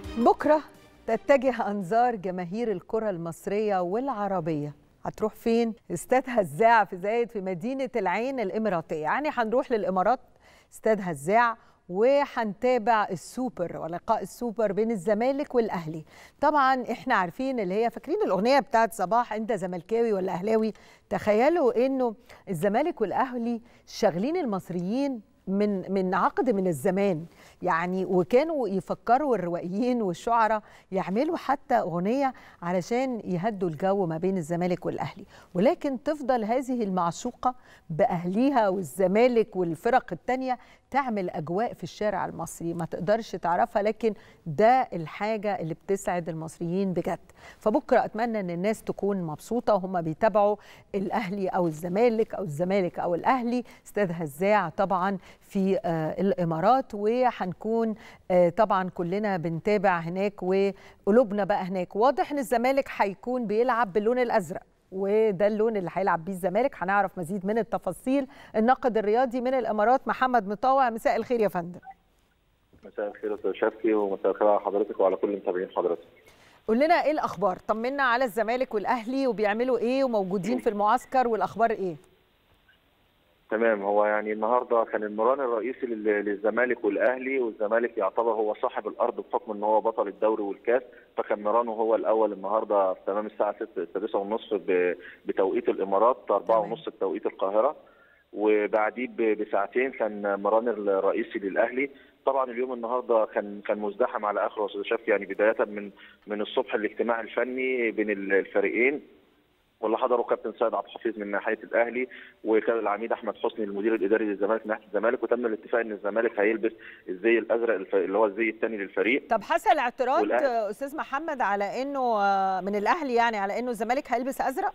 بكرة تتجه أنظار جماهير الكرة المصرية والعربية هتروح فين؟ استاد هزاع في زايد في مدينة العين الإماراتية يعني هنروح للإمارات استاد هزاع وهنتابع السوبر ولقاء السوبر بين الزمالك والاهلي طبعا احنا عارفين اللي هي فاكرين الاغنيه بتاعت صباح انت زملكاوي ولا اهلاوي تخيلوا انه الزمالك والاهلي شاغلين المصريين من من عقد من الزمان يعني وكانوا يفكروا الروائيين والشعراء يعملوا حتى اغنيه علشان يهدوا الجو ما بين الزمالك والاهلي ولكن تفضل هذه المعشوقه باهليها والزمالك والفرق الثانيه تعمل اجواء في الشارع المصري ما تقدرش تعرفها لكن ده الحاجه اللي بتسعد المصريين بجد فبكره اتمنى ان الناس تكون مبسوطه وهم بيتابعوا الاهلي او الزمالك او الزمالك او الاهلي استاد هزاع طبعا في آه الامارات وهنكون آه طبعا كلنا بنتابع هناك وقلوبنا بقى هناك واضح ان الزمالك هيكون بيلعب باللون الازرق وده اللون اللي هيلعب بيه الزمالك هنعرف مزيد من التفاصيل الناقد الرياضي من الامارات محمد مطاوع مساء الخير يا فندم مساء الخير استاذ شفقي ومساء الخير على حضرتك وعلى كل متابعين حضرتك قول لنا ايه الاخبار طمنا على الزمالك والاهلي وبيعملوا ايه وموجودين في المعسكر والاخبار ايه تمام هو يعني النهارده كان المران الرئيسي للزمالك والاهلي والزمالك يعتبر هو صاحب الارض بحكم ان هو بطل الدوري والكاس فكان مرانه هو الاول النهارده في تمام الساعه 6 السادسه ونصف بتوقيت الامارات 4 ونص بتوقيت القاهره وبعديه بساعتين كان مران الرئيسي للاهلي طبعا اليوم النهارده كان كان مزدحم على اخره استاذ شاف يعني بدايه من من الصبح الاجتماع الفني بين الفريقين واللي حضروا كابتن سيد عبد الحفيظ من ناحيه الاهلي وكان العميد احمد حسني المدير الاداري للزمالك من ناحيه الزمالك وتم الاتفاق ان الزمالك هيلبس الزي الازرق اللي هو الزي الثاني للفريق طب حصل اعتراض والأهل. استاذ محمد على انه من الاهلي يعني على انه الزمالك هيلبس ازرق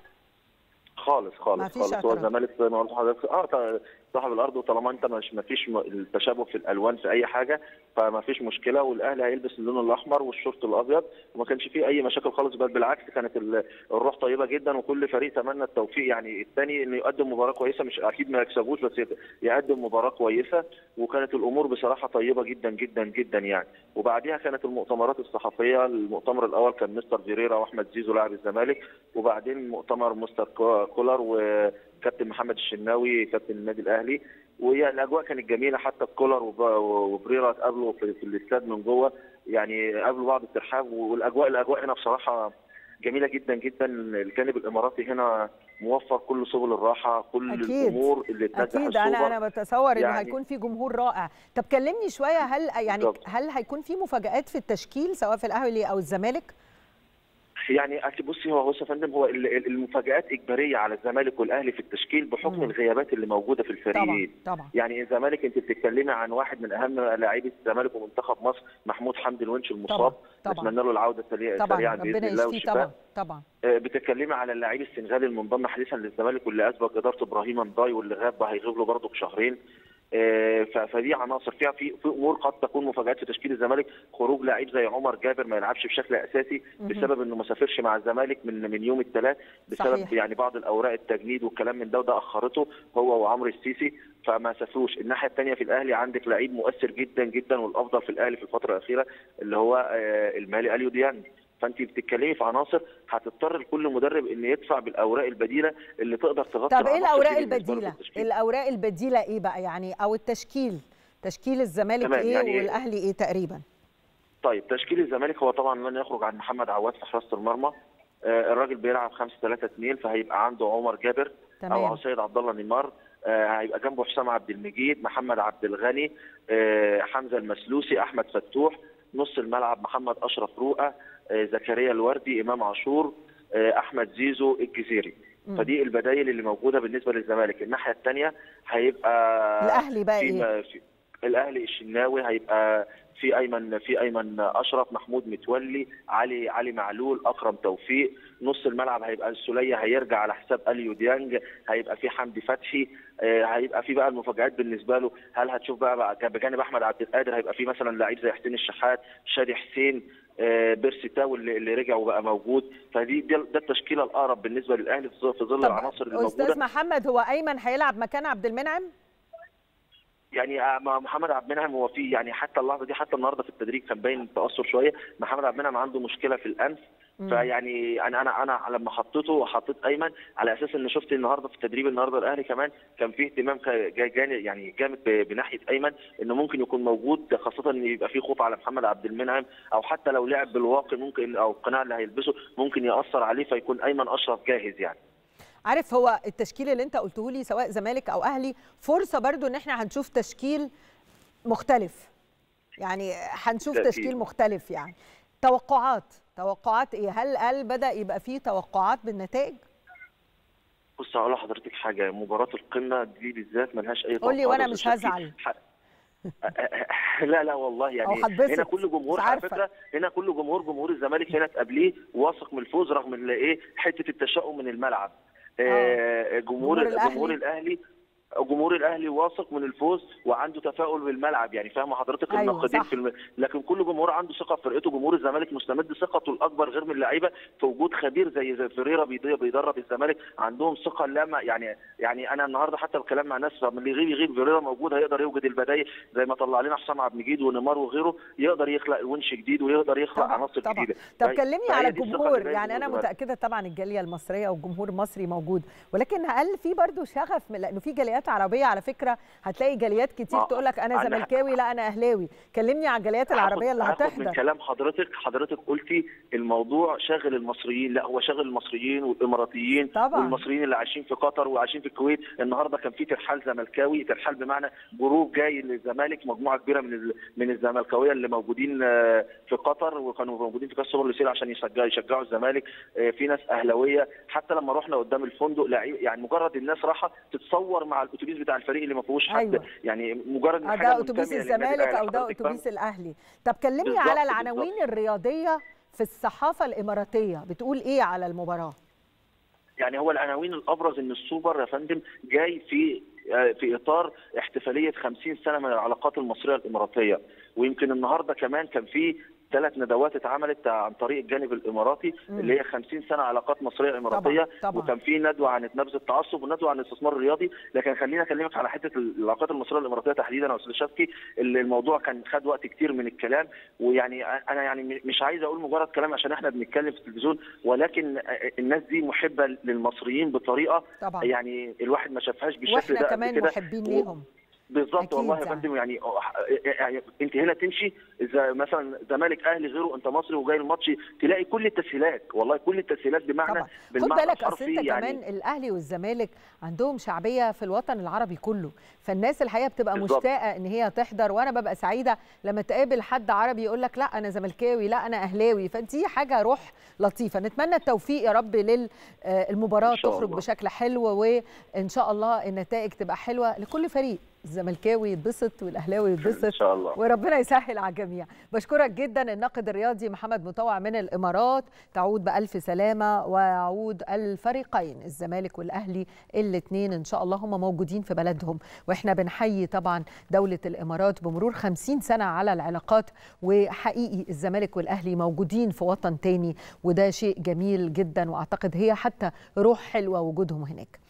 خالص خالص خالص هو الزمالك زي ما قلت لحضرتك اه صاحب الارض وطالما انت مش ما فيش التشابه في الالوان في اي حاجه فما فيش مشكله والاهلي هيلبس اللون الاحمر والشورت الابيض وما كانش فيه اي مشاكل خالص بل بالعكس كانت الروح طيبه جدا وكل فريق تمنى التوفيق يعني الثاني انه يقدم مباراه كويسه مش اكيد ما يكسبوش بس يقدم مباراه كويسه وكانت الامور بصراحه طيبه جدا جدا جدا يعني وبعديها كانت المؤتمرات الصحفيه المؤتمر الاول كان مستر فيريرا واحمد زيزو لاعب الزمالك وبعدين مؤتمر مستر كولر و كابتن محمد الشناوي كابتن النادي الاهلي وهي الاجواء كانت جميله حتى كولر وبريرا اتقابلوا في, في الاستاد من جوه يعني قابلوا بعض الترحاب والاجواء الاجواء هنا بصراحه جميله جدا جدا الجانب الاماراتي هنا موفر كل سبل الراحه كل أكيد. الامور اللي اكيد انا انا بتصور انه يعني هيكون في جمهور رائع طب كلمني شويه هل يعني بالضبط. هل هيكون في مفاجات في التشكيل سواء في الاهلي او الزمالك يعني بصي هو بص يا فندم هو المفاجات اجباريه على الزمالك والاهلي في التشكيل بحكم مم. الغيابات اللي موجوده في الفريقين طبعا طبعا يعني الزمالك انت بتتكلمي عن واحد من اهم لاعبي الزمالك ومنتخب مصر محمود حمدي الونش المصاب نتمنى له العوده سريعا سريعا باذن الله والشفاء طبعا طبعا بتتكلمي على اللاعب السنغالي المنضم حديثا للزمالك واللي اثبت اداره ابراهيم نداي واللي غاب هيغيب له برضه بشهرين فدي عناصر فيها في في امور قد تكون مفاجات في تشكيل الزمالك خروج لاعب زي عمر جابر ما يلعبش بشكل اساسي بسبب انه ما سافرش مع الزمالك من من يوم الثلاث بسبب صحيح. يعني بعض الاوراق التجنيد والكلام من ده وده اخرته هو وعمرو السيسي فما سافروش الناحيه الثانيه في الاهلي عندك لعيب مؤثر جدا جدا والافضل في الاهلي في الفتره الاخيره اللي هو المالي اليو ديانج فانت بتتكلمي في عناصر هتضطر كل مدرب ان يدفع بالاوراق البديله اللي تقدر تغطي طب ايه الاوراق البديله؟ الاوراق البديله ايه بقى يعني او التشكيل تشكيل الزمالك ايه يعني والاهلي ايه تقريبا؟ طيب تشكيل الزمالك هو طبعا لن يخرج عن محمد عواد في حراسه المرمى آه الراجل بيلعب 5 3 2 فهيبقى عنده عمر جابر تمام. او سيد عبد الله نيمار آه هيبقى جنبه حسام عبد المجيد محمد عبد الغني آه حمزه المسلوسي احمد فتوح نص الملعب محمد اشرف رؤى زكريا الوردي امام عاشور احمد زيزو الجزيري م. فدي البدايل اللي موجوده بالنسبه للزمالك الناحيه الثانيه هيبقى الاهلي بقى ايه في الاهلي الشناوي هيبقى في ايمن في ايمن اشرف محمود متولي علي علي معلول اكرم توفيق نص الملعب هيبقى السوليه هيرجع على حساب اليو ديانج هيبقى في حمدي فتحي هيبقى في بقى المفاجات بالنسبه له هل هتشوف بقى, بقى بجانب احمد عبد القادر هيبقى في مثلا لعيب زي حسين الشحات شادي حسين بيرسي تاو اللي, اللي رجع وبقى موجود فدي ده التشكيله الاقرب بالنسبه للاهلي في ظل العناصر اللي موجوده استاذ محمد هو ايمن هيلعب مكان عبد المنعم يعني محمد عبد المنعم هو في يعني حتى اللحظه دي حتى النهارده في التدريب كان باين تاثر شويه محمد عبد المنعم عنده مشكله في الانف فيعني انا انا انا لما حطيته وحطيت ايمن على اساس ان شفت النهارده في التدريب النهارده الاهلي كمان كان فيه اهتمام يعني جامد بناحيه ايمن انه ممكن يكون موجود خاصه ان يبقى فيه خوف على محمد عبد المنعم او حتى لو لعب بالواقع ممكن او القناع اللي هيلبسه ممكن ياثر عليه فيكون ايمن اشرف جاهز يعني عارف هو التشكيل اللي انت قلته لي سواء زمالك او اهلي فرصه برضو ان احنا هنشوف تشكيل مختلف يعني هنشوف تشكيل مختلف يعني توقعات توقعات ايه هل هل بدا يبقى فيه توقعات بالنتائج بص هقول لحضرتك حاجه مباراه القمه دي بالذات ملهاش اي قول لي وانا مش هزعل لا لا والله يعني هنا كل جمهور على فكره هنا كل جمهور جمهور الزمالك هنا تقابليه واثق من الفوز رغم ايه حته التشاؤم من الملعب آه جمهور جمهور الاهلي جمهور الاهلي واثق من الفوز وعنده تفاؤل بالملعب يعني فاهمه حضرتك أيوة الناقدين في الم... لكن كل جمهور عنده ثقه في فرقته جمهور الزمالك مستمد ثقته الاكبر غير من اللعيبه في وجود خبير زي زي فيريرا بيدرب الزمالك عندهم ثقه لما يعني يعني انا النهارده حتى الكلام مع ناس اللي يغيب يغيب فيريرا موجود هيقدر يوجد البدايل زي ما طلع لنا حسام عبد المجيد ونيمار وغيره يقدر يخلق ونش جديد ويقدر يخلق عناصر جديده طب كلمني على الجمهور يعني انا متاكده طبعا الجاليه المصريه والجمهور المصري موجود ولكن هل في برضه شغف لانه في جاليات عربيه على فكره فكره هتلاقي جاليات كتير تقول لك انا زملكاوي لا انا اهلاوي كلمني على الجاليات العربيه اللي هتحضر من كلام حضرتك حضرتك قلتي الموضوع شاغل المصريين لا هو شاغل المصريين والاماراتيين طبعا. والمصريين اللي عايشين في قطر وعايشين في الكويت النهارده كان في ترحال زملكاوي ترحال بمعنى جروب جاي للزمالك مجموعه كبيره من من الزملكاويه اللي موجودين في قطر وكانوا موجودين في كاس سوبر ليسيل عشان يشجعوا يشجعوا الزمالك في ناس اهلاويه حتى لما رحنا قدام الفندق يعني مجرد الناس راحه تتصور مع الاتوبيس بتاع الفريق اللي ما فيهوش حد أيوة. يعني مجرد ده حاجه اتوبيس الزمالك او ده اتوبيس الاهلي طب كلمني على العناوين بالزبط. الرياضيه في الصحافه الاماراتيه بتقول ايه على المباراه يعني هو العناوين الابرز ان السوبر يا فندم جاي في في اطار احتفاليه 50 سنه من العلاقات المصريه الاماراتيه ويمكن النهارده كمان كان في ثلاث ندوات اتعملت عن طريق الجانب الاماراتي مم. اللي هي 50 سنه علاقات مصريه اماراتيه طبعا. طبعا. وكان في ندوه عن نبذ التعصب وندوه عن الاستثمار الرياضي لكن خليني اكلمك على حته العلاقات المصريه الاماراتيه تحديدا يا استاذ شفقي اللي الموضوع كان خد وقت كتير من الكلام ويعني انا يعني مش عايز اقول مجرد كلام عشان احنا بنتكلم في التلفزيون ولكن الناس دي محبه للمصريين بطريقه طبعا. يعني الواحد ما شافهاش بالشكل واحنا ده كمان كده. محبين ليهم بالظبط والله يا فندم يعني يعني انت هنا تمشي اذا مثلا زمالك اهلي غيره انت مصري وجاي الماتش تلاقي كل التسهيلات والله كل التسهيلات بمعنى طبعا. بالمعنى خد بالك اصل الحرفي انت يعني كمان الاهلي والزمالك عندهم شعبيه في الوطن العربي كله فالناس الحقيقه بتبقى بالظبط. مشتاقه ان هي تحضر وانا ببقى سعيده لما تقابل حد عربي يقول لك لا انا زملكاوي لا انا اهلاوي فدي حاجه روح لطيفه نتمنى التوفيق يا رب للمباراه إن شاء تخرج الله. بشكل حلو وان شاء الله النتائج تبقى حلوه لكل فريق الزملكاوي يتبسط والاهلاوي يتبسط ان شاء الله وربنا يسهل على الجميع بشكرك جدا الناقد الرياضي محمد مطوع من الامارات تعود بالف سلامه ويعود الفريقين الزمالك والاهلي الاثنين ان شاء الله هم موجودين في بلدهم واحنا بنحيي طبعا دوله الامارات بمرور 50 سنه على العلاقات وحقيقي الزمالك والاهلي موجودين في وطن تاني وده شيء جميل جدا واعتقد هي حتى روح حلوه وجودهم هناك